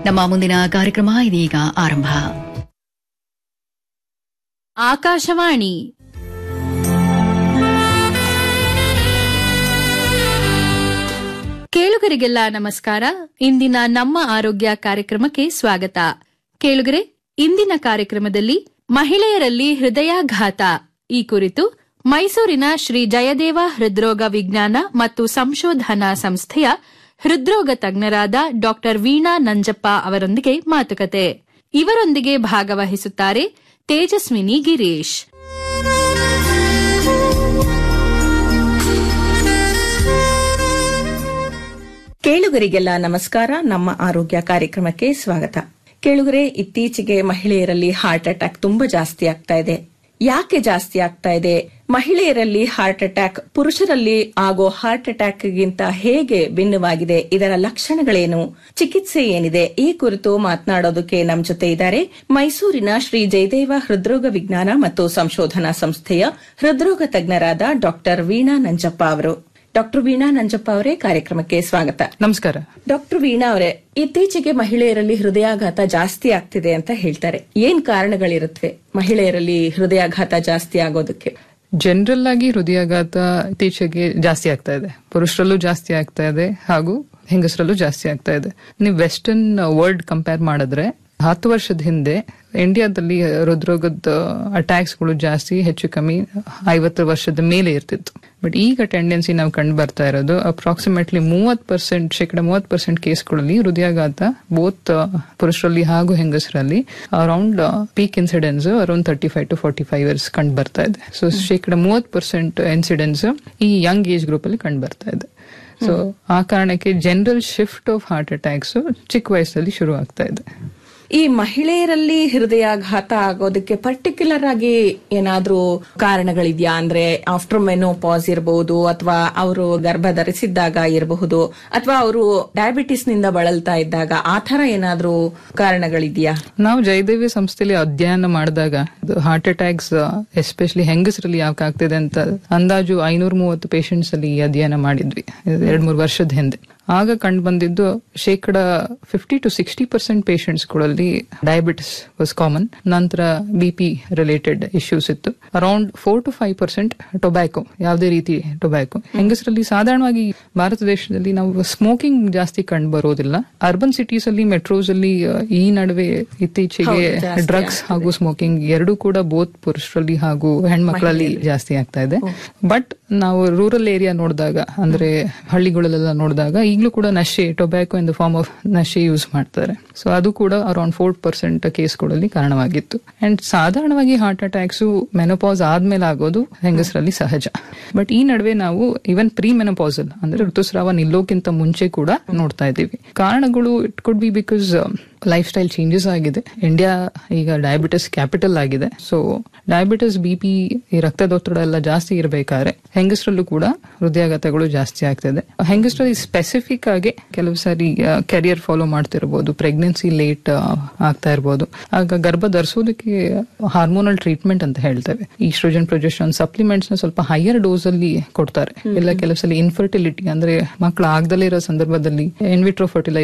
ನಮ್ಮ ಮುಂದಿನ ಕಾರ್ಯಕ್ರಮ ಇದೀಗ ಆರಂಭ ಆಕಾಶವಾಣಿ ಕೇಳುಗರಿಗೆಲ್ಲ ನಮಸ್ಕಾರ ಇಂದಿನ ನಮ್ಮ ಆರೋಗ್ಯ ಕಾರ್ಯಕ್ರಮಕ್ಕೆ ಸ್ವಾಗತ ಕೇಳುಗರೆ ಇಂದಿನ ಕಾರ್ಯಕ್ರಮದಲ್ಲಿ ಮಹಿಳೆಯರಲ್ಲಿ ಹೃದಯಾಘಾತ ಈ ಕುರಿತು ಮೈಸೂರಿನ ಶ್ರೀ ಜಯದೇವ ಹೃದ್ರೋಗ ವಿಜ್ಞಾನ ಮತ್ತು ಸಂಶೋಧನಾ ಸಂಸ್ಥೆಯ ಹೃದ್ರೋಗ ತಜ್ಞರಾದ ಡಾ ವೀಣಾ ನಂಜಪ್ಪ ಅವರೊಂದಿಗೆ ಮಾತುಕತೆ ಇವರೊಂದಿಗೆ ಭಾಗವಹಿಸುತ್ತಾರೆ ತೇಜಸ್ವಿನಿ ಗಿರೀಶ್ ಕೇಳುಗರಿಗೆಲ್ಲ ನಮಸ್ಕಾರ ನಮ್ಮ ಆರೋಗ್ಯ ಕಾರ್ಯಕ್ರಮಕ್ಕೆ ಸ್ವಾಗತ ಕೇಳುಗರೆ ಇತ್ತೀಚೆಗೆ ಮಹಿಳೆಯರಲ್ಲಿ ಹಾರ್ಟ್ ಅಟ್ಯಾಕ್ ತುಂಬಾ ಜಾಸ್ತಿ ಆಗ್ತಾ ಇದೆ ಯಾಕೆ ಜಾಸ್ತಿ ಆಗ್ತಾ ಇದೆ ಮಹಿಳೆಯರಲ್ಲಿ ಹಾರ್ಟ್ ಅಟ್ಯಾಕ್ ಪುರುಷರಲ್ಲಿ ಆಗೋ ಹಾರ್ಟ್ ಅಟ್ಯಾಕ್ ಗಿಂತ ಹೇಗೆ ಭಿನ್ನವಾಗಿದೆ ಇದರ ಲಕ್ಷಣಗಳೇನು ಚಿಕಿತ್ಸೆ ಏನಿದೆ ಈ ಕುರಿತು ಮಾತನಾಡೋದಕ್ಕೆ ನಮ್ ಜೊತೆ ಇದ್ದಾರೆ ಮೈಸೂರಿನ ಶ್ರೀ ಜಯದೇವ ಹೃದ್ರೋಗ ವಿಜ್ಞಾನ ಮತ್ತು ಸಂಶೋಧನಾ ಸಂಸ್ಥೆಯ ಹೃದ್ರೋಗ ತಜ್ಞರಾದ ಡಾಕ್ಟರ್ ವೀಣಾ ನಂಜಪ್ಪ ಅವರು ಡಾಕ್ಟರ್ ವೀಣಾ ನಂಜಪ್ಪ ಅವರೇ ಕಾರ್ಯಕ್ರಮಕ್ಕೆ ಸ್ವಾಗತ ನಮಸ್ಕಾರ ಡಾಕ್ಟರ್ ವೀಣಾ ಅವರೇ ಇತ್ತೀಚೆಗೆ ಮಹಿಳೆಯರಲ್ಲಿ ಹೃದಯಾಘಾತ ಜಾಸ್ತಿ ಆಗ್ತಿದೆ ಅಂತ ಹೇಳ್ತಾರೆ ಏನ್ ಕಾರಣಗಳಿರುತ್ತವೆ ಮಹಿಳೆಯರಲ್ಲಿ ಹೃದಯಾಘಾತ ಜಾಸ್ತಿ ಆಗೋದಕ್ಕೆ ಜನರಲ್ ಆಗಿ ಹೃದಯಾಘಾತ ಇತ್ತೀಚೆಗೆ ಜಾಸ್ತಿ ಆಗ್ತಾ ಇದೆ ಪುರುಷರಲ್ಲೂ ಜಾಸ್ತಿ ಆಗ್ತಾ ಇದೆ ಹಾಗೂ ಹೆಂಗಸರಲ್ಲೂ ಜಾಸ್ತಿ ಆಗ್ತಾ ಇದೆ ನೀವು ವೆಸ್ಟರ್ನ್ ವರ್ಲ್ಡ್ ಕಂಪೇರ್ ಮಾಡಿದ್ರೆ ಹತ್ತು ವರ್ಷದ ಹಿಂದೆ ಇಂಡಿಯಾದಲ್ಲಿ ಹೃದ್ರೋಗದ ಅಟ್ಯಾಕ್ಸ್ ಗಳು ಜಾಸ್ತಿ ಹೆಚ್ಚು ಕಮ್ಮಿ ಐವತ್ತು ವರ್ಷದ ಮೇಲೆ ಇರ್ತಿತ್ತು ಬಟ್ ಈಗ ಟೆಂಡೆನ್ಸಿ ನಾವು ಕಂಡು ಬರ್ತಾ ಇರೋದು ಅಪ್ರಾಕ್ಸಿಮೇಟ್ಲಿ ಮೂವತ್ ಪರ್ಸೆಂಟ್ ಶೇಕಡ ಮೂವತ್ ಪರ್ಸೆಂಟ್ ಕೇಸ್ಗಳಲ್ಲಿ ಹೃದಯಾಘಾತ ಬೋತ್ ಪುರುಷರಲ್ಲಿ ಹಾಗೂ ಹೆಂಗಸರಲ್ಲಿ around peak incidence around thirty five to forty five years ಕಂಡು ಬರ್ತಾ ಇದೆ ಸೊ ಶೇಕಡ ಮೂವತ್ ಪರ್ಸೆಂಟ್ ಇನ್ಸಿಡೆನ್ಸ್ ಈ ಯಂಗ್ ಏಜ್ ಗ್ರೂಪ್ ಅಲ್ಲಿ ಕಂಡು ಬರ್ತಾ ಇದೆ ಸೊ ಆ ಕಾರಣಕ್ಕೆ general shift of heart attacks ಚಿಕ್ಕ ವಯಸ್ಸಲ್ಲಿ ಶುರು ಆಗ್ತಾ ಇದೆ ಈ ಮಹಿಳೆಯರಲ್ಲಿ ಹೃದಯಾಘಾತ ಆಗೋದಕ್ಕೆ ಪರ್ಟಿಕ್ಯುಲರ್ ಆಗಿ ಏನಾದ್ರೂ ಕಾರಣಗಳಿದ್ಯಾ ಅಂದ್ರೆ ಆಫ್ಟರ್ ಮೆನೋಪಾಸ್ ಇರಬಹುದು ಅಥವಾ ಅವರು ಗರ್ಭ ಧರಿಸಿದ್ದಾಗ ಇರಬಹುದು ಅಥವಾ ಅವರು ಡಯಾಬಿಟಿಸ್ ನಿಂದ ಬಳಲ್ತಾ ಇದ್ದಾಗ ಆ ತರ ಏನಾದ್ರೂ ಕಾರಣಗಳಿದ್ಯಾ ನಾವು ಜಯದೇವಿ ಸಂಸ್ಥೆಯಲ್ಲಿ ಅಧ್ಯಯನ ಮಾಡಿದಾಗ ಹಾರ್ಟ್ ಅಟ್ಯಾಕ್ಸ್ ಎಸ್ಪೆಷಲಿ ಹೆಂಗಸರಲ್ಲಿ ಯಾಕೆ ಆಗ್ತಿದೆ ಅಂತ ಅಂದಾಜು ಐನೂರ ಮೂವತ್ತು ಪೇಷಂಟ್ಸ್ ಅಲ್ಲಿ ಈ ಅಧ್ಯಯನ ಮಾಡಿದ್ವಿ ಎರಡ್ ಮೂರು ವರ್ಷದ ಹಿಂದೆ ಆಗ ಕಂಡು ಬಂದಿದ್ದು ಶೇಕಡ ಫಿಫ್ಟಿ ಟು ಸಿಕ್ಸ್ಟಿ ಪರ್ಸೆಂಟ್ ಪೇಷಂಟ್ಸ್ಗಳಲ್ಲಿ ಡಯಾಬಿಟಿಸ್ ವಾಸ್ ಕಾಮನ್ ನಂತರ ಬಿ ಪಿ ರಿಲೇಟೆಡ್ ಇಶ್ಯೂಸ್ ಇತ್ತು around four to five percent tobacco ಯಾವುದೇ ರೀತಿ ಟೊಬ್ಯಾಕೊ ಹೆಂಗಸರಲ್ಲಿ ಸಾಧಾರಣವಾಗಿ ಭಾರತ ದೇಶದಲ್ಲಿ ನಾವು ಸ್ಮೋಕಿಂಗ್ ಜಾಸ್ತಿ ಕಂಡು ಬರೋದಿಲ್ಲ ಅರ್ಬನ್ ಸಿಟೀಸ್ ಅಲ್ಲಿ ಮೆಟ್ರೋಸ್ ಅಲ್ಲಿ ಈ ನಡುವೆ ಇತ್ತೀಚೆಗೆ ಡ್ರಗ್ಸ್ ಹಾಗೂ ಸ್ಮೋಕಿಂಗ್ ಎರಡೂ ಕೂಡ ಬೋತ್ ಪುರುಷರಲ್ಲಿ ಹಾಗೂ ಹೆಣ್ಮಕ್ಳಲ್ಲಿ ಜಾಸ್ತಿ ಆಗ್ತಾ ಇದೆ ಬಟ್ ನಾವು ರೂರಲ್ ಏರಿಯಾ ನೋಡಿದಾಗ ಅಂದ್ರೆ ಹಳ್ಳಿಗಳಲ್ಲೆಲ್ಲ ನೋಡಿದಾಗ ಈಗಲೂ ಕೂಡ ನಶೆ tobacco in the form of ನಶೆ ಯೂಸ್ ಮಾಡ್ತಾರೆ ಸೊ ಅದು ಕೂಡ ಅರೌಂಡ್ ಫೋರ್ ಪರ್ಸೆಂಟ್ ಕೇಸ್ಗಳಲ್ಲಿ ಕಾರಣವಾಗಿತ್ತು ಅಂಡ್ ಸಾಧಾರಣವಾಗಿ ಹಾರ್ಟ್ ಅಟ್ಯಾಕ್ಸ್ ಮೆನೋಪಾಸ್ ಆದ್ಮೇಲೆ ಆಗೋದು ಹೆಂಗಸರಲ್ಲಿ ಸಹಜ ಬಟ್ ಈ ನಡುವೆ ನಾವು ಇವನ್ ಪ್ರೀ ಮೆನೋಪಾಸಲ್ ಅಂದ್ರೆ ಋತುಸ್ರಾವ ನಿಲ್ಲೋಕ್ಕಿಂತ ಮುಂಚೆ ಕೂಡ ನೋಡ್ತಾ ಇದ್ದೀವಿ ಕಾರಣಗಳು it could be because lifestyle changes ಆಗಿದೆ ಇಂಡಿಯಾ ಈಗ ಡಯಾಬಿಟಿಸ್ ಕ್ಯಾಪಿಟಲ್ ಆಗಿದೆ ಸೊ ಡಯಾಬಿಟಿಸ್ ಬಿ ಪಿ ಈ ರಕ್ತದೊತ್ತಡ ಎಲ್ಲ ಜಾಸ್ತಿ ಇರಬೇಕಾದ್ರೆ ಹೆಂಗಸರಲ್ಲೂ ಕೂಡ ಹೃದಯಾಘಾತಗಳು ಜಾಸ್ತಿ ಆಗ್ತದೆ ಹೆಂಗಸರಲ್ಲಿ ಸ್ಪೆಸಿಫಿಕ್ ಆಗಿ ಕೆಲವು ಸಾರಿ ಕೆರಿಯರ್ ಫಾಲೋ ಮಾಡ್ತಿರ್ಬೋದು ಪ್ರೆಗ್ನೆನ್ಸಿ ಲೇಟ್ ಆಗ್ತಾ ಇರ್ಬೋದು ಆಗ ಗರ್ಭ ಧರಿಸೋದಕ್ಕೆ ಹಾರ್ಮೋನಲ್ ಟ್ರೀಟ್ಮೆಂಟ್ ಅಂತ ಹೇಳ್ತೇವೆ ಈಸ್ಟ್ರೋಜನ್ ಪ್ರೊಜೆಸ್ಟ್ರಾನ್ ಸಪ್ಲಿಮೆಂಟ್ಸ್ ನ ಸ್ವಲ್ಪ ಹೈಯರ್ ಡೋಸ್ ಅಲ್ಲಿ ಕೊಡ್ತಾರೆ ಇಲ್ಲ ಕೆಲವು ಸಲ ಇನ್ಫರ್ಟಿಲಿಟಿ ಅಂದ್ರೆ ಮಕ್ಕಳು ಆಗದಲ್ಲೇ ಇರೋ ಸಂದರ್ಭದಲ್ಲಿ ಇನ್ವಿಟ್ರೋ ಫರ್ಟಿಲೈಸೇಷನ್